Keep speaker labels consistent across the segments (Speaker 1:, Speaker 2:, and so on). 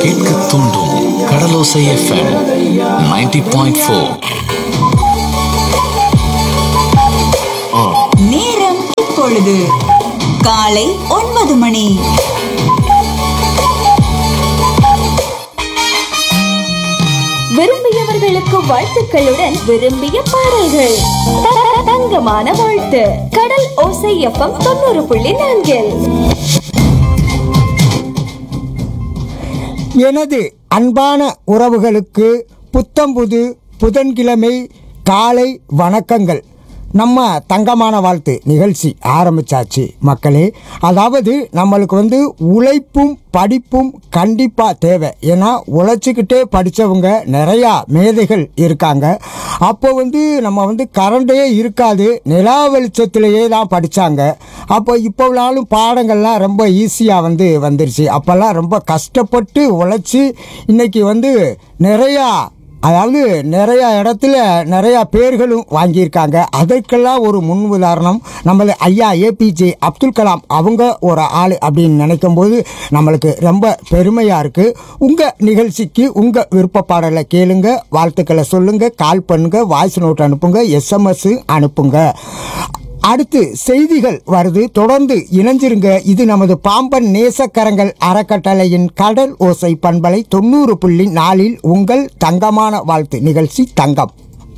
Speaker 1: கேட்க தூண்டும் கடலோசை FM 90.4 point four
Speaker 2: நேரம் இப்பொழுது காலை ஒன்பது மணி
Speaker 3: விரும்பியவர்களுக்கு வாழ்த்துக்களுடன் விரும்பிய பாடல்கள் த- த- தங்கமான வாழ்த்து கடல் ஓசை எஃப்எம் தொண்ணூறு புள்ளி நான்கில்
Speaker 4: எனது அன்பான உறவுகளுக்கு புத்தம்புது புதன்கிழமை காலை வணக்கங்கள் நம்ம தங்கமான வாழ்த்து நிகழ்ச்சி ஆரம்பிச்சாச்சு மக்களே அதாவது நம்மளுக்கு வந்து உழைப்பும் படிப்பும் கண்டிப்பாக தேவை ஏன்னா உழைச்சிக்கிட்டே படித்தவங்க நிறையா மேதைகள் இருக்காங்க அப்போ வந்து நம்ம வந்து கரண்டே இருக்காது நிலா வெளிச்சத்திலேயே தான் படித்தாங்க அப்போ இப்போனாலும் பாடங்கள்லாம் ரொம்ப ஈஸியாக வந்து வந்துருச்சு அப்போல்லாம் ரொம்ப கஷ்டப்பட்டு உழைச்சி இன்னைக்கு வந்து நிறையா அதாவது நிறைய இடத்துல நிறைய பேர்களும் வாங்கியிருக்காங்க அதற்கெல்லாம் ஒரு முன் உதாரணம் நம்மள ஐயா ஏபிஜே அப்துல் கலாம் அவங்க ஒரு ஆள் அப்படின்னு நினைக்கும் போது நம்மளுக்கு ரொம்ப பெருமையாக இருக்குது உங்கள் நிகழ்ச்சிக்கு உங்கள் விருப்ப பாடலை கேளுங்க வாழ்த்துக்களை சொல்லுங்க கால் பண்ணுங்க வாய்ஸ் நோட் அனுப்புங்க எஸ்எம்எஸ் அனுப்புங்க அடுத்து செய்திகள் வருது தொடர்ந்து இணைஞ்சிருங்க இது நமது பாம்பன் நேசக்கரங்கள் அறக்கட்டளையின் கடல் ஓசை பண்பலை தொண்ணூறு புள்ளி நாலில் உங்கள் தங்கமான வாழ்த்து நிகழ்ச்சி தங்கம்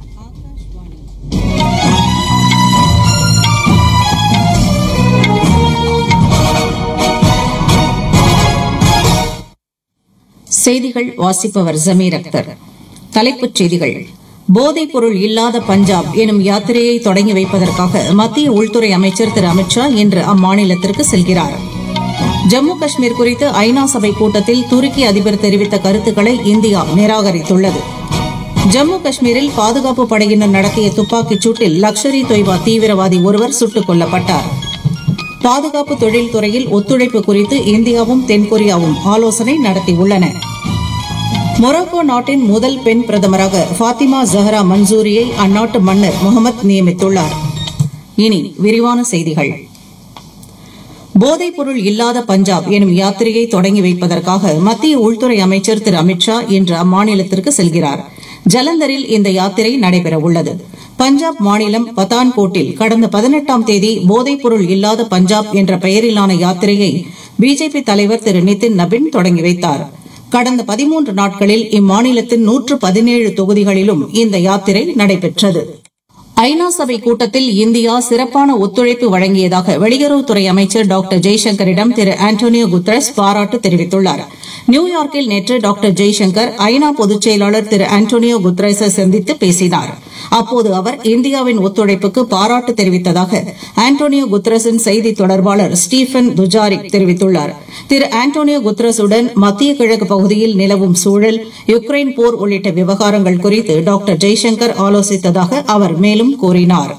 Speaker 5: செய்திகள் வாசிப்பவர் ஜமீர் அக்தர் தலைப்புச் செய்திகள் போதைப் பொருள் இல்லாத பஞ்சாப் எனும் யாத்திரையை தொடங்கி வைப்பதற்காக மத்திய உள்துறை அமைச்சர் திரு அமித்ஷா இன்று அம்மாநிலத்திற்கு செல்கிறார் ஜம்மு காஷ்மீர் குறித்து ஐநா சபை கூட்டத்தில் துருக்கி அதிபர் தெரிவித்த கருத்துக்களை இந்தியா நிராகரித்துள்ளது ஜம்மு காஷ்மீரில் பாதுகாப்பு படையினர் நடத்திய துப்பாக்கிச் சூட்டில் லக்ஷர் இ தொய்பா தீவிரவாதி ஒருவர் சுட்டுக் கொல்லப்பட்டார் பாதுகாப்பு தொழில்துறையில் ஒத்துழைப்பு குறித்து இந்தியாவும் தென்கொரியாவும் ஆலோசனை நடத்தியுள்ளன மொரோக்கோ நாட்டின் முதல் பெண் பிரதமராக ஃபாத்திமா ஜஹரா மன்சூரியை அந்நாட்டு மன்னர் முகமது நியமித்துள்ளார் இனி விரிவான செய்திகள் போதைப் பொருள் இல்லாத பஞ்சாப் எனும் யாத்திரையை தொடங்கி வைப்பதற்காக மத்திய உள்துறை அமைச்சர் திரு அமித்ஷா இன்று அம்மாநிலத்திற்கு செல்கிறார் ஜலந்தரில் இந்த யாத்திரை நடைபெறவுள்ளது பஞ்சாப் மாநிலம் பதான்கோட்டில் கடந்த பதினெட்டாம் தேதி போதைப் பொருள் இல்லாத பஞ்சாப் என்ற பெயரிலான யாத்திரையை பிஜேபி தலைவர் திரு நிதின் நபின் தொடங்கி வைத்தார் கடந்த பதிமூன்று நாட்களில் இம்மாநிலத்தின் நூற்று பதினேழு தொகுதிகளிலும் இந்த யாத்திரை நடைபெற்றது ஐநா சபை கூட்டத்தில் இந்தியா சிறப்பான ஒத்துழைப்பு வழங்கியதாக வெளியுறவுத்துறை அமைச்சர் டாக்டர் ஜெய்சங்கரிடம் திரு ஆண்டோனியோ குத்ரஸ் பாராட்டு தெரிவித்துள்ளார் நியூயார்க்கில் நேற்று டாக்டர் ஜெய்சங்கர் ஐநா பொதுச் செயலாளர் திரு ஆண்டோனியோ குத்ரஸை சந்தித்து பேசினார் அப்போது அவர் இந்தியாவின் ஒத்துழைப்புக்கு பாராட்டு தெரிவித்ததாக ஆண்டோனியோ குத்ரஸின் செய்தி தொடர்பாளர் ஸ்டீபன் துஜாரிக் தெரிவித்துள்ளார் திரு ஆண்டோனியோ குத்ரஸுடன் மத்திய கிழக்கு பகுதியில் நிலவும் சூழல் யுக்ரைன் போர் உள்ளிட்ட விவகாரங்கள் குறித்து டாக்டர் ஜெய்சங்கர் ஆலோசித்ததாக அவர் மேலும் கூறினார்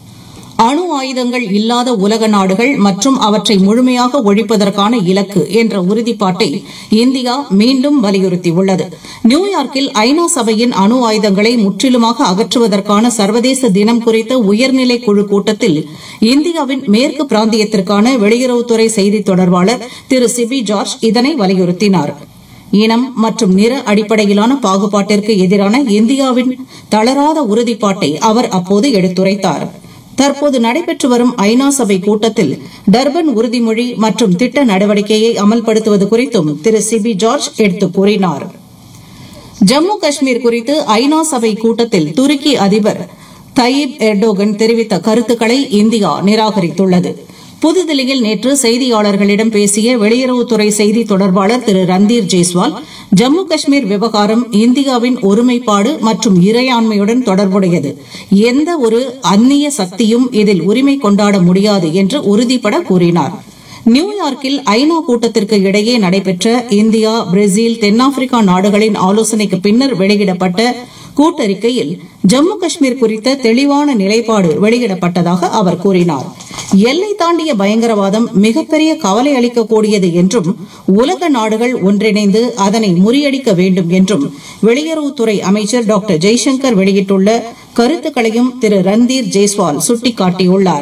Speaker 5: அணு ஆயுதங்கள் இல்லாத உலக நாடுகள் மற்றும் அவற்றை முழுமையாக ஒழிப்பதற்கான இலக்கு என்ற உறுதிப்பாட்டை இந்தியா மீண்டும் வலியுறுத்தியுள்ளது நியூயார்க்கில் ஐநா சபையின் அணு ஆயுதங்களை முற்றிலுமாக அகற்றுவதற்கான சர்வதேச தினம் குறித்த உயர்நிலை குழு கூட்டத்தில் இந்தியாவின் மேற்கு பிராந்தியத்திற்கான வெளியுறவுத்துறை செய்தி தொடர்பாளர் திரு சிபி ஜார்ஜ் இதனை வலியுறுத்தினார் இனம் மற்றும் நிற அடிப்படையிலான பாகுபாட்டிற்கு எதிரான இந்தியாவின் தளராத உறுதிப்பாட்டை அவர் அப்போது எடுத்துரைத்தார் தற்போது நடைபெற்று வரும் ஐநா சபை கூட்டத்தில் டர்பன் உறுதிமொழி மற்றும் திட்ட நடவடிக்கையை அமல்படுத்துவது குறித்தும் திரு சிபி ஜார்ஜ் எடுத்துக் கூறினார் ஜம்மு காஷ்மீர் குறித்து ஐநா சபை கூட்டத்தில் துருக்கி அதிபர் தயீப் எர்டோகன் தெரிவித்த கருத்துக்களை இந்தியா நிராகரித்துள்ளது புதுதில்லியில் நேற்று செய்தியாளர்களிடம் பேசிய வெளியுறவுத்துறை செய்தி தொடர்பாளர் திரு ரந்தீர் ஜெய்ஸ்வால் ஜம்மு காஷ்மீர் விவகாரம் இந்தியாவின் ஒருமைப்பாடு மற்றும் இறையாண்மையுடன் தொடர்புடையது எந்த ஒரு அந்நிய சக்தியும் இதில் உரிமை கொண்டாட முடியாது என்று உறுதிபட கூறினார் நியூயார்க்கில் ஐநா கூட்டத்திற்கு இடையே நடைபெற்ற இந்தியா பிரேசில் தென்னாப்பிரிக்கா நாடுகளின் ஆலோசனைக்கு பின்னர் வெளியிடப்பட்ட கூட்டறிக்கையில் ஜம்மு காஷ்மீர் குறித்த தெளிவான நிலைப்பாடு வெளியிடப்பட்டதாக அவர் கூறினார் எல்லை தாண்டிய பயங்கரவாதம் மிகப்பெரிய கவலை அளிக்கக்கூடியது என்றும் உலக நாடுகள் ஒன்றிணைந்து அதனை முறியடிக்க வேண்டும் என்றும் வெளியுறவுத்துறை அமைச்சர் டாக்டர் ஜெய்சங்கர் வெளியிட்டுள்ள கருத்துக்களையும் திரு ரந்தீர் ஜெய்ஸ்வால் சுட்டிக்காட்டியுள்ளார்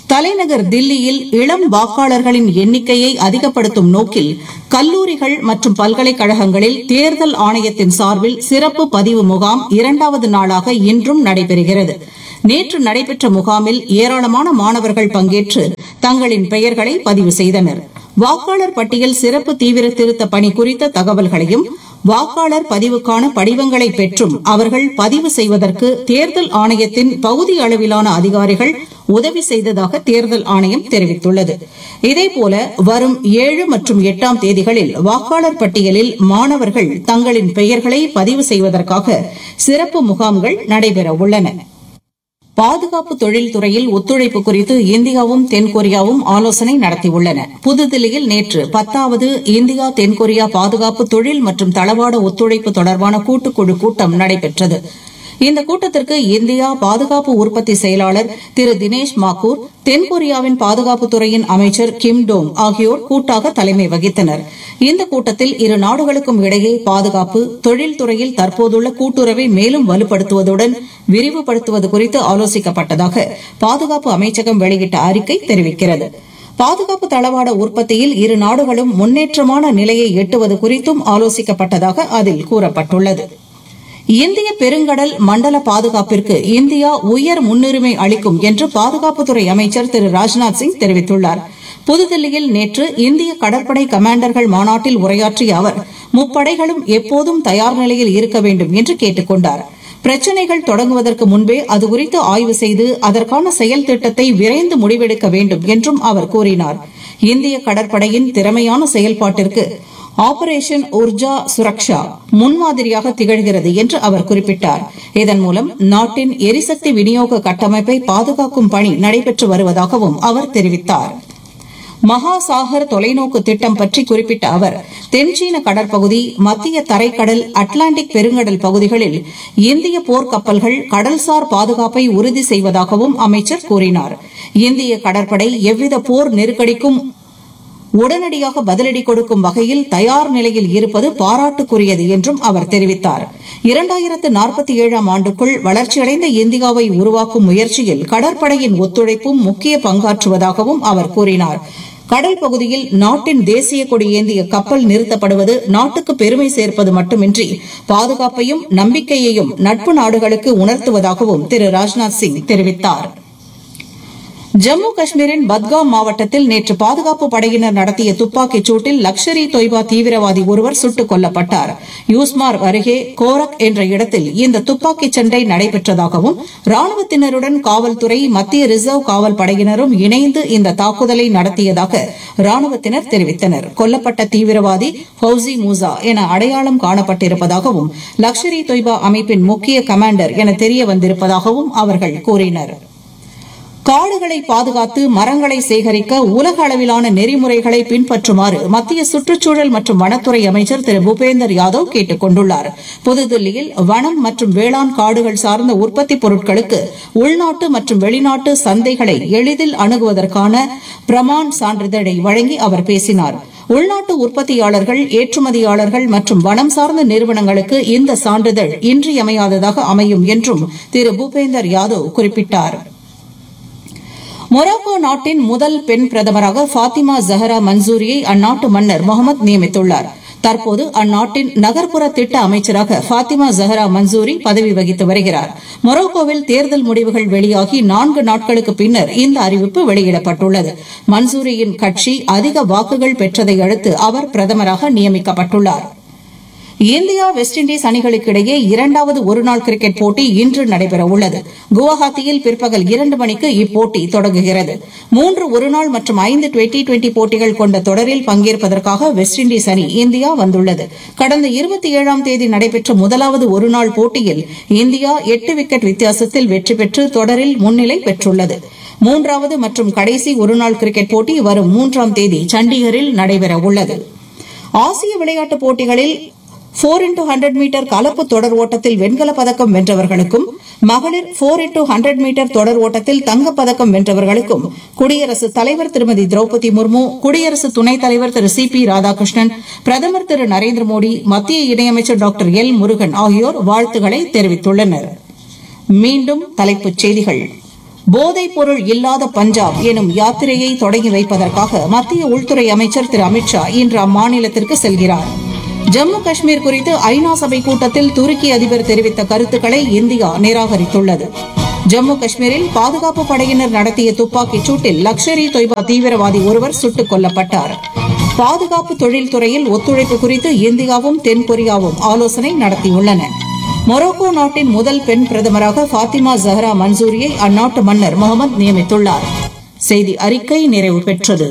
Speaker 5: தலைநகர் தில்லியில் இளம் வாக்காளர்களின் எண்ணிக்கையை அதிகப்படுத்தும் நோக்கில் கல்லூரிகள் மற்றும் பல்கலைக்கழகங்களில் தேர்தல் ஆணையத்தின் சார்பில் சிறப்பு பதிவு முகாம் இரண்டாவது நாளாக இன்றும் நடைபெறுகிறது நேற்று நடைபெற்ற முகாமில் ஏராளமான மாணவர்கள் பங்கேற்று தங்களின் பெயர்களை பதிவு செய்தனர் வாக்காளர் பட்டியல் சிறப்பு தீவிர திருத்த பணி குறித்த தகவல்களையும் வாக்காளர் பதிவுக்கான படிவங்களை பெற்றும் அவர்கள் பதிவு செய்வதற்கு தேர்தல் ஆணையத்தின் பகுதி அளவிலான அதிகாரிகள் உதவி செய்ததாக தேர்தல் ஆணையம் தெரிவித்துள்ளது இதேபோல வரும் ஏழு மற்றும் எட்டாம் தேதிகளில் வாக்காளர் பட்டியலில் மாணவர்கள் தங்களின் பெயர்களை பதிவு செய்வதற்காக சிறப்பு முகாம்கள் நடைபெற உள்ளன பாதுகாப்பு தொழில்துறையில் ஒத்துழைப்பு குறித்து இந்தியாவும் தென்கொரியாவும் ஆலோசனை நடத்தியுள்ளன புதுதில்லியில் நேற்று பத்தாவது இந்தியா தென்கொரியா பாதுகாப்பு தொழில் மற்றும் தளவாட ஒத்துழைப்பு தொடர்பான கூட்டுக்குழு கூட்டம் நடைபெற்றது இந்த கூட்டத்திற்கு இந்தியா பாதுகாப்பு உற்பத்தி செயலாளர் திரு தினேஷ் மாக்கூர் தென்கொரியாவின் பாதுகாப்புத் துறையின் அமைச்சர் கிம் டோங் ஆகியோர் கூட்டாக தலைமை வகித்தனர் இந்த கூட்டத்தில் இரு நாடுகளுக்கும் இடையே பாதுகாப்பு தொழில்துறையில் தற்போதுள்ள கூட்டுறவை மேலும் வலுப்படுத்துவதுடன் விரிவுபடுத்துவது குறித்து ஆலோசிக்கப்பட்டதாக பாதுகாப்பு அமைச்சகம் வெளியிட்ட அறிக்கை தெரிவிக்கிறது பாதுகாப்பு தளவாட உற்பத்தியில் இரு நாடுகளும் முன்னேற்றமான நிலையை எட்டுவது குறித்தும் ஆலோசிக்கப்பட்டதாக அதில் கூறப்பட்டுள்ளது இந்திய பெருங்கடல் மண்டல பாதுகாப்பிற்கு இந்தியா உயர் முன்னுரிமை அளிக்கும் என்று பாதுகாப்புத்துறை அமைச்சர் திரு ராஜ்நாத் சிங் தெரிவித்துள்ளார் புதுதில்லியில் நேற்று இந்திய கடற்படை கமாண்டர்கள் மாநாட்டில் உரையாற்றிய அவர் முப்படைகளும் எப்போதும் தயார் நிலையில் இருக்க வேண்டும் என்று கேட்டுக் கொண்டார் பிரச்சினைகள் தொடங்குவதற்கு முன்பே அது குறித்து ஆய்வு செய்து அதற்கான செயல் திட்டத்தை விரைந்து முடிவெடுக்க வேண்டும் என்றும் அவர் கூறினார் இந்திய கடற்படையின் திறமையான செயல்பாட்டிற்கு ஆபரேஷன் உர்ஜா சுரக்ஷா முன்மாதிரியாக திகழ்கிறது என்று அவர் குறிப்பிட்டார் இதன் மூலம் நாட்டின் எரிசக்தி விநியோக கட்டமைப்பை பாதுகாக்கும் பணி நடைபெற்று வருவதாகவும் அவர் தெரிவித்தார் மகாசாகர் தொலைநோக்கு திட்டம் பற்றி குறிப்பிட்ட அவர் தென்சீன கடற்பகுதி மத்திய தரைக்கடல் அட்லாண்டிக் பெருங்கடல் பகுதிகளில் இந்திய போர்க்கப்பல்கள் கடல்சார் பாதுகாப்பை உறுதி செய்வதாகவும் அமைச்சர் கூறினார் இந்திய கடற்படை எவ்வித போர் நெருக்கடிக்கும் உடனடியாக பதிலடி கொடுக்கும் வகையில் தயார் நிலையில் இருப்பது பாராட்டுக்குரியது என்றும் அவர் தெரிவித்தார் இரண்டாயிரத்து நாற்பத்தி ஏழாம் ஆண்டுக்குள் வளர்ச்சியடைந்த இந்தியாவை உருவாக்கும் முயற்சியில் கடற்படையின் ஒத்துழைப்பும் முக்கிய பங்காற்றுவதாகவும் அவர் கூறினார் கடல் பகுதியில் நாட்டின் தேசிய கொடி ஏந்திய கப்பல் நிறுத்தப்படுவது நாட்டுக்கு பெருமை சேர்ப்பது மட்டுமின்றி பாதுகாப்பையும் நம்பிக்கையையும் நட்பு நாடுகளுக்கு உணர்த்துவதாகவும் திரு ராஜ்நாத் சிங் தெரிவித்தாா் ஜம்மு காஷ்மீரின் பத்காம் மாவட்டத்தில் நேற்று பாதுகாப்பு படையினர் நடத்திய துப்பாக்கிச் சூட்டில் லக்ஷர் இ தொய்பா தீவிரவாதி ஒருவர் சுட்டுக் கொல்லப்பட்டார் யூஸ்மார் அருகே கோரக் என்ற இடத்தில் இந்த துப்பாக்கிச் சண்டை நடைபெற்றதாகவும் ராணுவத்தினருடன் காவல்துறை மத்திய ரிசர்வ் காவல் படையினரும் இணைந்து இந்த தாக்குதலை நடத்தியதாக ராணுவத்தினர் தெரிவித்தனர் கொல்லப்பட்ட தீவிரவாதி ஃபவுசி மூசா என அடையாளம் காணப்பட்டிருப்பதாகவும் லக்ஷர் இ தொய்பா அமைப்பின் முக்கிய கமாண்டர் என தெரிய வந்திருப்பதாகவும் அவர்கள் கூறினா் காடுகளை பாதுகாத்து மரங்களை சேகரிக்க உலக அளவிலான நெறிமுறைகளை பின்பற்றுமாறு மத்திய சுற்றுச்சூழல் மற்றும் வனத்துறை அமைச்சர் திரு பூபேந்தர் யாதவ் கேட்டுக் கொண்டுள்ளார் புதுதில்லியில் வனம் மற்றும் வேளாண் காடுகள் சார்ந்த உற்பத்தி பொருட்களுக்கு உள்நாட்டு மற்றும் வெளிநாட்டு சந்தைகளை எளிதில் அணுகுவதற்கான பிரமான் சான்றிதழை வழங்கி அவர் பேசினார் உள்நாட்டு உற்பத்தியாளர்கள் ஏற்றுமதியாளர்கள் மற்றும் வனம் சார்ந்த நிறுவனங்களுக்கு இந்த சான்றிதழ் இன்றியமையாததாக அமையும் என்றும் திரு பூபேந்தர் யாதவ் குறிப்பிட்டாா் மொராக்கோ நாட்டின் முதல் பெண் பிரதமராக ஃபாத்திமா ஜஹரா மன்சூரியை அந்நாட்டு மன்னர் முகமது நியமித்துள்ளார் தற்போது அந்நாட்டின் நகர்ப்புற திட்ட அமைச்சராக ஃபாத்திமா ஜஹரா மன்சூரி பதவி வகித்து வருகிறார் மொரோக்கோவில் தேர்தல் முடிவுகள் வெளியாகி நான்கு நாட்களுக்கு பின்னர் இந்த அறிவிப்பு வெளியிடப்பட்டுள்ளது மன்சூரியின் கட்சி அதிக வாக்குகள் பெற்றதை அடுத்து அவர் பிரதமராக நியமிக்கப்பட்டுள்ளார் இந்தியா வெஸ்ட் இண்டீஸ் அணிகளுக்கு இடையே இரண்டாவது ஒருநாள் கிரிக்கெட் போட்டி இன்று நடைபெறவுள்ளது குவஹாத்தியில் பிற்பகல் இரண்டு மணிக்கு இப்போட்டி தொடங்குகிறது மூன்று ஒருநாள் மற்றும் ஐந்து டுவெண்டி டுவெண்டி போட்டிகள் கொண்ட தொடரில் பங்கேற்பதற்காக வெஸ்ட் இண்டீஸ் அணி இந்தியா வந்துள்ளது கடந்த இருபத்தி ஏழாம் தேதி நடைபெற்ற முதலாவது ஒருநாள் போட்டியில் இந்தியா எட்டு விக்கெட் வித்தியாசத்தில் வெற்றி பெற்று தொடரில் முன்னிலை பெற்றுள்ளது மூன்றாவது மற்றும் கடைசி ஒருநாள் கிரிக்கெட் போட்டி வரும் மூன்றாம் தேதி சண்டிகரில் நடைபெறவுள்ளது ஆசிய விளையாட்டுப் போட்டிகளில் போர் இன்டூ ஹண்ட்ரட் மீட்டர் கலப்பு தொடர் ஓட்டத்தில் வெண்கலப் பதக்கம் வென்றவர்களுக்கும் மகளிர் போர் இன்டூ ஹண்ட்ரட் மீட்டர் தொடர் ஓட்டத்தில் தங்கப் பதக்கம் வென்றவர்களுக்கும் குடியரசுத் தலைவர் திருமதி திரௌபதி முர்மு குடியரசு துணைத் தலைவர் திரு சி பி ராதாகிருஷ்ணன் பிரதமர் திரு நரேந்திர மோடி மத்திய இணையமைச்சர் டாக்டர் எல் முருகன் ஆகியோர் வாழ்த்துக்களை தெரிவித்துள்ளனர் மீண்டும் தலைப்புச் செய்திகள் போதைப் பொருள் இல்லாத பஞ்சாப் எனும் யாத்திரையை தொடங்கி வைப்பதற்காக மத்திய உள்துறை அமைச்சர் திரு அமித்ஷா இன்று அம்மாநிலத்திற்கு செல்கிறார் ஜம்மு காஷ்மீர் குறித்து ஐநா சபை கூட்டத்தில் துருக்கி அதிபர் தெரிவித்த கருத்துக்களை இந்தியா நிராகரித்துள்ளது ஜம்மு காஷ்மீரில் பாதுகாப்பு படையினர் நடத்திய துப்பாக்கிச் சூட்டில் லக்ஷர் இ தொய்பா தீவிரவாதி ஒருவர் சுட்டுக் கொல்லப்பட்டார் பாதுகாப்பு தொழில்துறையில் ஒத்துழைப்பு குறித்து இந்தியாவும் தென்கொரியாவும் ஆலோசனை நடத்தியுள்ளன மொரோக்கோ நாட்டின் முதல் பெண் பிரதமராக ஃபாத்திமா ஜஹரா மன்சூரியை அந்நாட்டு மன்னர் முகமது நியமித்துள்ளார் செய்தி அறிக்கை நிறைவு பெற்றது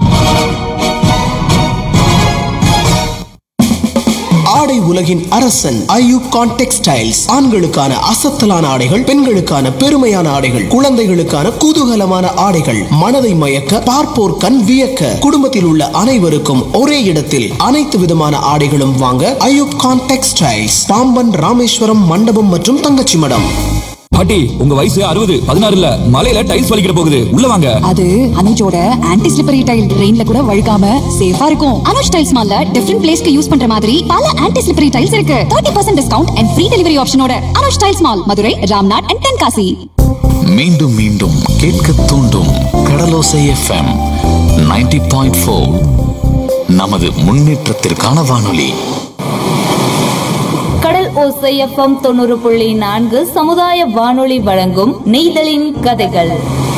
Speaker 6: ஆடை உலகின் அரசன் ஐயூப் கான் டெக்ஸ்டைல்ஸ் ஆண்களுக்கான அசத்தலான ஆடைகள் பெண்களுக்கான பெருமையான ஆடைகள் குழந்தைகளுக்கான குதூகலமான ஆடைகள் மனதை மயக்க பார்ப்போர் கண் வியக்க குடும்பத்தில் உள்ள அனைவருக்கும் ஒரே இடத்தில் அனைத்து விதமான ஆடைகளும் வாங்க ஐயூப் கான் டெக்ஸ்டைல்ஸ் பாம்பன் ராமேஸ்வரம் மண்டபம் மற்றும் தங்கச்சி மடம்
Speaker 7: பாட்டி உங்க வயசு அறுபது பதினாறு இல்ல மலையில டைல்ஸ் வலிக்கிற போகுது உள்ள வாங்க
Speaker 8: அது அனுஜோட ஆன்டி ஸ்லிப்பரி டைல் ரெயின்ல கூட வழுக்காம சேஃபா இருக்கும் அனுஜ் டைல்ஸ் மால்ல டிஃபரெண்ட் பிளேஸ்க்கு யூஸ் பண்ற மாதிரி பல ஆன்டி ஸ்லிப்பரி டைல்ஸ் இருக்கு 30% percent discount and free delivery ஆப்ஷனோட Anuj tiles mall Madurai Ramnad and Tenkasi
Speaker 1: மீண்டும் மீண்டும் கேட்க தூண்டும் கடலோசை எஃப்எம் 90.4 பாயிண்ட் ஃபோர் நமது முன்னேற்றத்திற்கான வானொலி
Speaker 2: கடல் ஓசை எஃப்எம் தொண்ணூறு புள்ளி நான்கு சமுதாய வானொலி வழங்கும் நெய்தலின் கதைகள்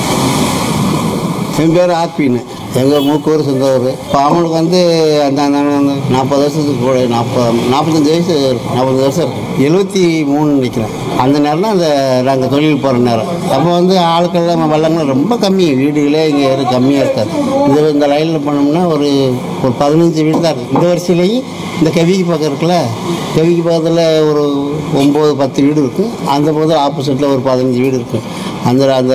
Speaker 9: என் பேர் ஆத்மின்னு எங்கள் மூக்கூர் சொந்தவர் இப்போ அவனுக்கு வந்து அந்த அந்த அந்த நாற்பது வருஷத்துக்கு கூட நாற்பது நாற்பத்தஞ்சு வயசு இருக்கும் நாற்பது வருஷம் இருக்கும் எழுபத்தி மூணு நிற்கிறேன் அந்த நேரம் தான் அந்த நாங்கள் தொழில் போகிற நேரம் அப்போ வந்து ஆட்கள்லாம் வள்ளங்கள் ரொம்ப கம்மி வீடுகளே இங்கே இருக்கு கம்மியாக இருக்காது இந்த இந்த லைனில் போனோம்னா ஒரு ஒரு பதினஞ்சு வீடு தான் இருக்குது இந்த வரிசையிலையும் இந்த கவிக்கு பக்கம் இருக்குல்ல கவிக்கு பக்கத்தில் ஒரு ஒம்பது பத்து வீடு இருக்குது அந்த பக்கத்தில் ஆப்போசிட்டில் ஒரு பதினஞ்சு வீடு இருக்குது அந்த அந்த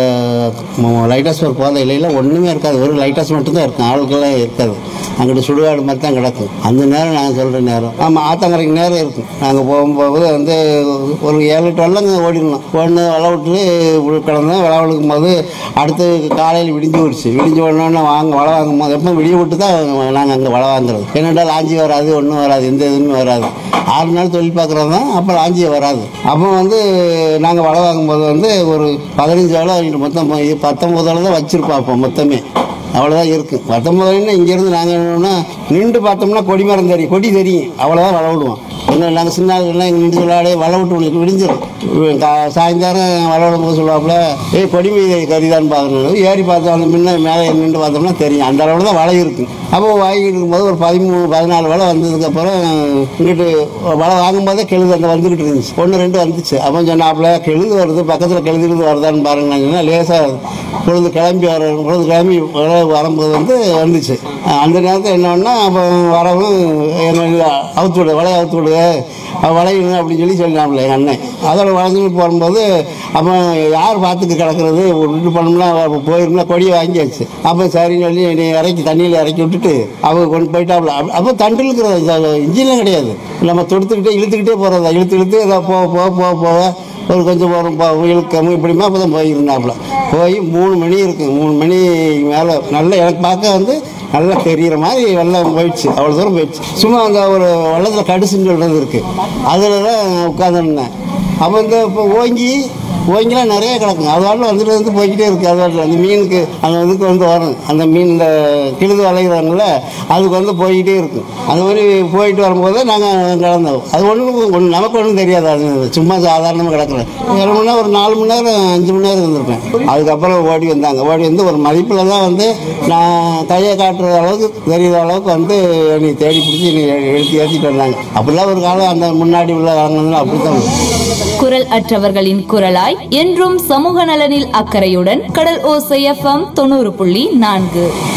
Speaker 9: லைட் ஹவுஸ் ஒரு போத இலையில ஒன்றுமே இருக்காது ஒரு லைட் ஹவுஸ் மட்டும்தான் இருக்கும் ஆளுக்கெல்லாம் இருக்காது அங்கிட்டு சுடுகாடு மாதிரி தான் கிடக்கும் அந்த நேரம் நாங்கள் சொல்கிற நேரம் ஆமாம் ஆத்தங்கரைக்கு நேரம் இருக்கும் நாங்கள் போகும்போது வந்து ஒரு ஏழு எட்டு வெள்ளங்க ஓடிடணும் ஒன்று வலை விட்டு கிடந்தோம் வலை விழுக்கும் போது அடுத்து காலையில் விடிஞ்சு விடுச்சு விடிஞ்சு உடனே வாங்க வலை வாங்கும் போது எப்போ விடிய விட்டு தான் நாங்கள் அங்கே வலை வாங்குறது என்னடா லாஞ்சி வராது ஒன்றும் வராது எந்த இதுவுமே வராது ஆறு நாள் தொழில் பார்க்குறது தான் அப்போ லாஞ்சி வராது அப்போ வந்து நாங்கள் வலை வாங்கும்போது வந்து ஒரு பதினஞ்சு வலை வாங்கிட்டு மொத்தம் இது பத்தொம்பது வலை தான் வச்சுருப்போம் அப்போ மொத்தமே அவ்வளோதான் இருக்குது பத்தொம்பது இங்கேருந்து நாங்கள் என்னன்னா நின்று பார்த்தோம்னா கொடி மரம் தெரியும் கொடி தெரியும் அவ்வளோதான் வலை விடுவோம் என்ன நாங்கள் சின்ன ஆளுங்கள்லாம் இங்கே நின்று சொல்லாடே வலை விட்டு உனக்கு விடிஞ்சிடும் கா- சாயந்தரம் வலை விடும் போது சொல்லுவாப்புல ஏய் கொடி மீது கறிதான் பார்க்கணும் ஏறி பார்த்தோம் அந்த முன்ன மேலே நின்று பார்த்தோம்னா தெரியும் அந்த அளவில் தான் வலை இருக்குது அப்போ வாங்கிட்டு இருக்கும்போது ஒரு பதிமூணு பதினாலு வலை வந்ததுக்கப்புறம் இங்கிட்டு வலை வாங்கும்போதே கெழுது அந்த வந்துக்கிட்டு இருந்துச்சு ஒன்று ரெண்டு வந்துச்சு அப்போ சொன்னாப்புல கெழுது வருது பக்கத்தில் கெழுது வருதான்னு பாருங்க நான் சொன்னேன் லேசாக பொழுது கிளம்பி வர பொழுது கிளம்பி வர வரும்போது வந்து வந்துச்சு அந்த நேரத்தில் என்ன பண்ணா அப்போ வரவும் எங்களுக்கு அவுத்து விடு வலையை அவுத்து விடு அவள் வளையணும் அப்படின்னு சொல்லி சொல்லினாப்புல எங்கள் அண்ணன் அதோட வளைஞ்சிட்டு போகும்போது அப்போ யார் பார்த்துக்கு கிடக்கிறது விட்டு பண்ணோம்னா போயிருந்தா கொடியை வாங்கியாச்சு அப்போ சரின்னு சொல்லி என்னை இறக்கி தண்ணியில் இறக்கி விட்டுட்டு அவங்க கொண்டு போயிட்டாப்புல அப்ப- அப்போ தண்டில் இருக்கிறது இன்ஜின்லாம் கிடையாது நம்ம தொடுத்துக்கிட்டே இழுத்துக்கிட்டே போகிறதா இழுத்து இழுத்து ஏதோ போக போக போக போக ஒரு கொஞ்சம் வரும் இழுக்கமும் இப்படிமா அப்போ தான் போயிருந்தாப்புல போய் மூணு மணி இருக்கு மூணு மணி மேலே நல்ல எனக்கு பார்க்க வந்து நல்லா தெரிகிற மாதிரி வெள்ளம் போயிடுச்சு அவ்வளோ தூரம் போயிடுச்சு சும்மா அந்த ஒரு வெள்ளத்தில் கடுசுன்னு சொல்கிறது இருக்குது அதில் தான் உட்காந்துருந்தேன் அப்போ இந்த இப்போ ஓங்கி ஓங்கிலாம் நிறைய கிடக்கும் அது வாட்டில் வந்துட்டு வந்து போய்கிட்டே இருக்குது அது வாட்டில் அந்த மீனுக்கு அந்த இதுக்கு வந்து வரும் அந்த மீன் இந்த கிழுது வளைகிறாங்கல்ல அதுக்கு வந்து போய்கிட்டே இருக்கும் அந்த மாதிரி போயிட்டு வரும்போது நாங்கள் கிடந்தோம் அது ஒன்றும் ஒன்று நமக்கு ஒன்றும் தெரியாது அது சும்மா சாதாரணமாக கிடக்குறேன் ஏழு மணி நேரம் ஒரு நாலு மணி நேரம் அஞ்சு மணி நேரம் இருந்திருப்பேன் அதுக்கப்புறம் ஓடி வந்தாங்க ஓடி வந்து ஒரு மதிப்பில் தான் வந்து நான் கையை காட்டுற அளவுக்கு தெரியுற அளவுக்கு வந்து என்னை தேடி பிடிச்சி என்னை எடுத்து ஏற்றிட்டு வந்தாங்க அப்படிலாம் ஒரு காலம் அந்த முன்னாடி உள்ள வாங்கினதுல அப்படி தான்
Speaker 2: குரல் அற்றவர்களின் குரலாய் என்றும் சமூக நலனில் அக்கறையுடன் கடல் ஓசை எஃப்எம் தொண்ணூறு புள்ளி நான்கு